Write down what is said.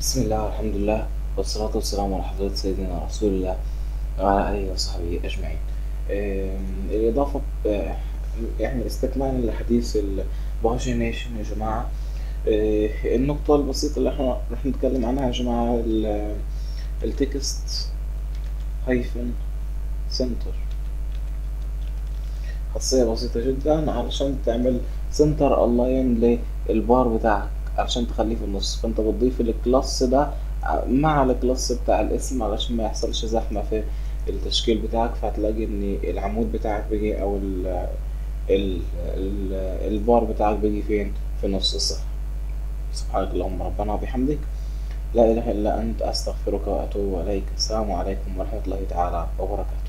بسم الله والحمد لله والصلاة والسلام على حضرة سيدنا رسول الله وعلى آله وصحبه أجمعين. آم، الإضافة ب- يعني استكمالا لحديث الباجينيشن يا جماعة آه، النقطة البسيطة اللي احنا رح نتكلم عنها يا جماعة ال- التكست هايفن سنتر خاصية بسيطة جدا علشان تعمل سنتر الاين للبار بتاعك علشان تخليه في النص فانت بتضيف الكلاس ده مع الكلاس بتاع الاسم علشان ما يحصلش زحمة في التشكيل بتاعك فهتلاقي ان العمود بتاعك بيجي او ال ال ال البار بتاعك بيجي فين في نص الصفحة سبحانك اللهم ربنا وبحمدك لا إله إلا أنت أستغفرك وأتوب إليك السلام عليكم ورحمة الله تعالى وبركاته